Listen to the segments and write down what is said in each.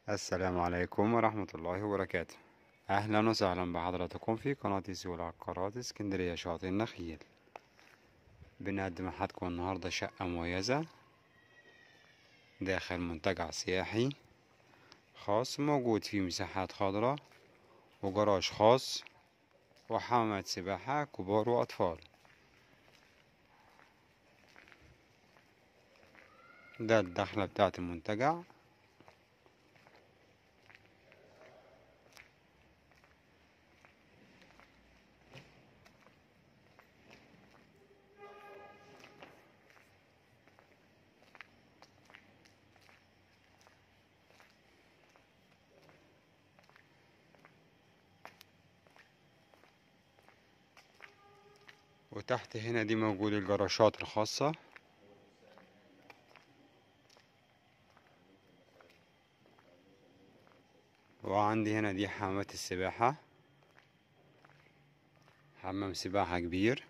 السلام عليكم ورحمة الله وبركاته أهلا وسهلا بحضراتكم في قناة سوق العقارات اسكندرية شاطئ النخيل بنقدم لحضراتكم النهاردة شقة مميزة داخل منتجع سياحي خاص موجود فيه مساحات خضراء وجراج خاص وحمامات سباحة كبار وأطفال ده الدخلة بتاعة المنتجع وتحت هنا دي موجود الجراشات الخاصة وعندي هنا دي حمامات السباحة حمام سباحة كبير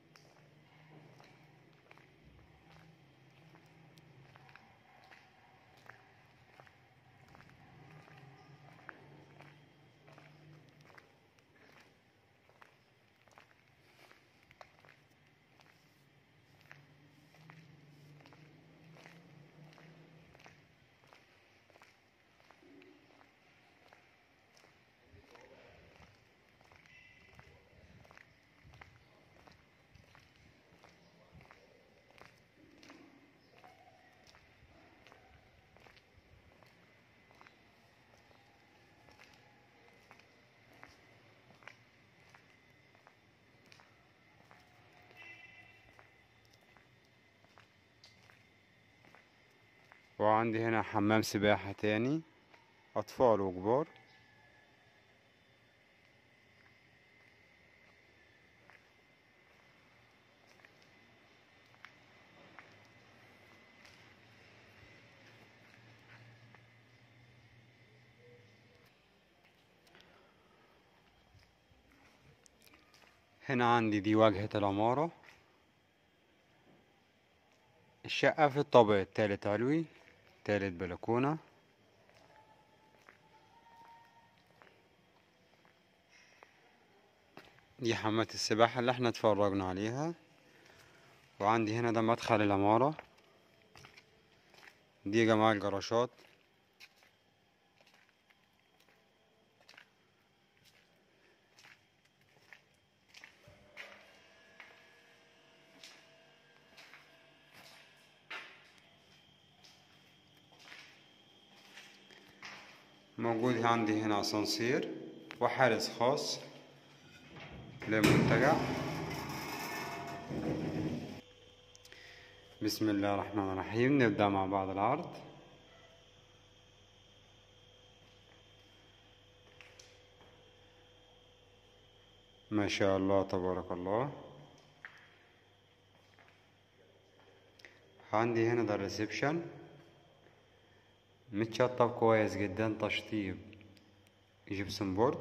وعندي هنا حمام سباحة تاني أطفال وكبار هنا عندي دي واجهة العمارة الشقة في الطابق التالت علوي تالت بلكونة دي حمامات السباحة اللي احنا اتفرجنا عليها وعندي هنا ده مدخل العمارة دي جماعة الجراشات موجود عندي هنا اسانسير وحارس خاص للمنتجع بسم الله الرحمن الرحيم نبدأ مع بعض العرض ما شاء الله تبارك الله عندي هنا ده الريسبشن متشطب كويس جدا تشطيب جبسن بورد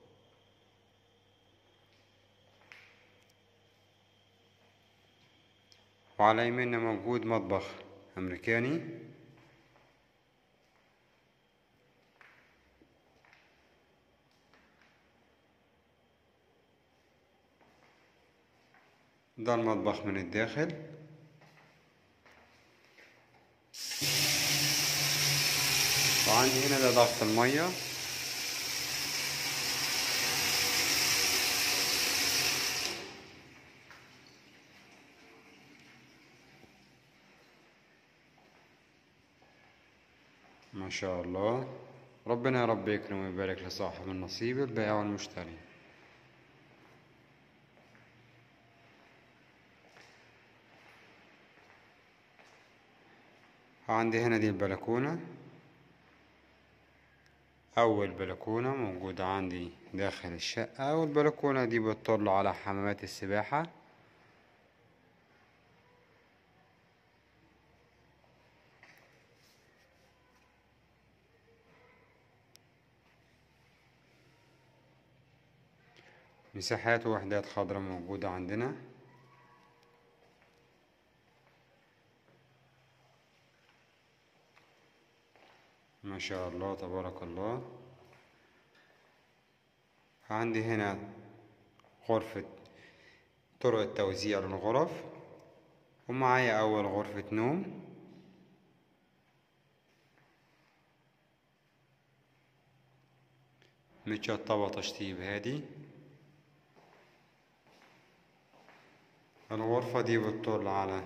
وعلى يميننا موجود مطبخ أمريكاني ده المطبخ من الداخل وعندي هنا ده ضغط المية ما شاء الله ربنا يا رب يكرم ويبارك لصاحب النصيب البائع والمشتري عندي هنا دي البلكونة أول بلكونة موجودة عندي داخل الشقة والبلكونة دي بتطل على حمامات السباحة مساحات وحدات خضراء موجودة عندنا ما شاء الله تبارك الله عندي هنا غرفة طرق التوزيع للغرف ومعايا أول غرفة نوم متشطبة تشطيب هادي الغرفة دي بتطل على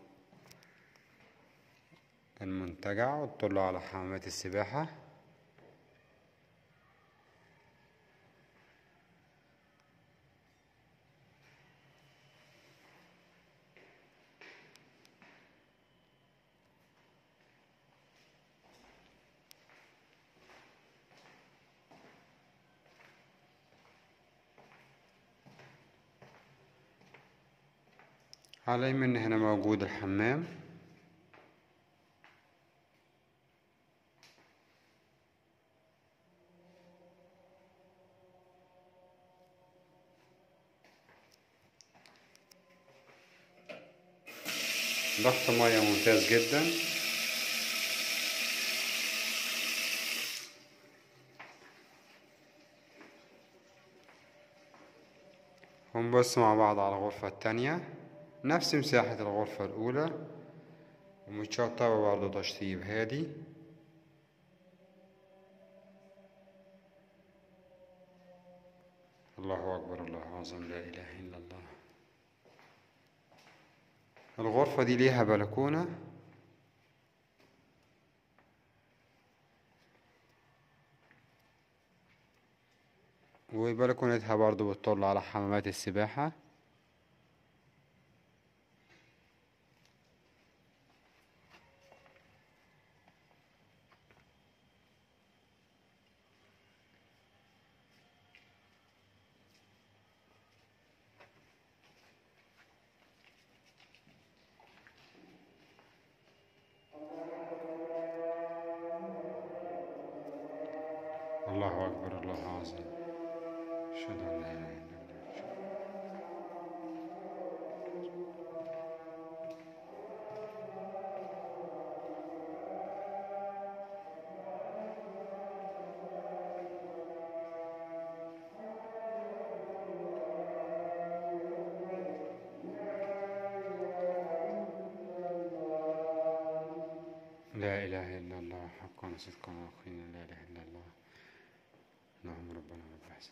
المنتجع وتطل على حمامات السباحة على اليمين هنا موجود الحمام ضغط مياه ممتاز جدا ونبص مع بعض على الغرفة التانية نفس مساحة الغرفة الأولى ومتشطبة برضه تشطيب هادي الله أكبر الله أعظم لا إله إلا الله الغرفة دي ليها بلكونة وبلكونتها برضو بتطل على حمامات السباحة الله أكبر الله عظيم أشهد أن لا إله إلا الله لا إله إلا الله حقا وصدقا ويقينا لا إله إلا الله اللهم ربنا رب حسن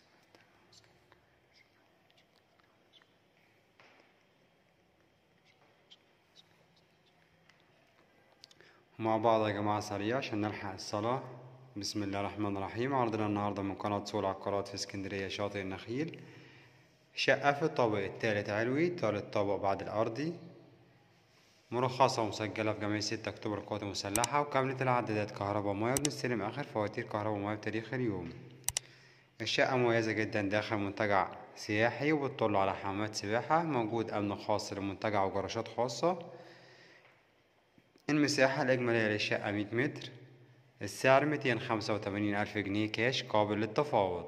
مع بعض يا جماعة سريع عشان نلحق الصلاة بسم الله الرحمن الرحيم عرضنا النهاردة من قناة سول عقارات في اسكندرية شاطئ النخيل شقة في الطابق التالت علوي تالت طابق بعد الأرضي مرخصة ومسجلة في جمعية ستة أكتوبر القوات المسلحة وكاملة العدادات كهرباء ومياه وبنستلم آخر فواتير كهرباء ومياه بتاريخ اليوم الشقة مميزة جدا داخل منتجع سياحي وبتطل على حمامات سباحة موجود أمن خاص للمنتجع وجراشات خاصة المساحة الإجمالية للشقة مية متر السعر ميتين خمسة وتمانين ألف جنيه كاش قابل للتفاوض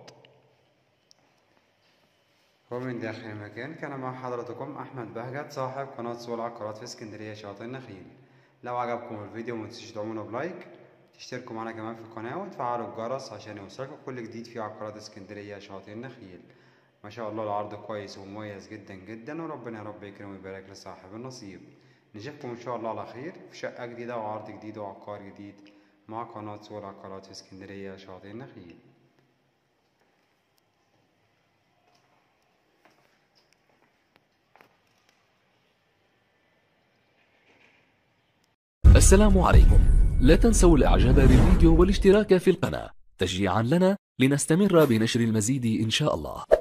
ومن داخل المكان كان مع حضراتكم أحمد بهجت صاحب قناة سوق العقارات في اسكندرية شاطئ النخيل لو عجبكم الفيديو متنسوش تدعمونا بلايك تشتركوا معنا كمان في القناة وتفعلوا الجرس عشان يوصلكم كل جديد في عقارات اسكندرية شاطئ النخيل ما شاء الله العرض كويس ومميز جدا جدا وربنا يا رب يكرم ويبارك لصاحب النصيب نشوفكم ان شاء الله على خير في شقة جديدة وعرض جديد وعقار جديد مع قناة سوق العقارات في اسكندرية شاطئ النخيل السلام عليكم لا تنسوا الاعجاب بالفيديو والاشتراك في القناة تشجيعا لنا لنستمر بنشر المزيد ان شاء الله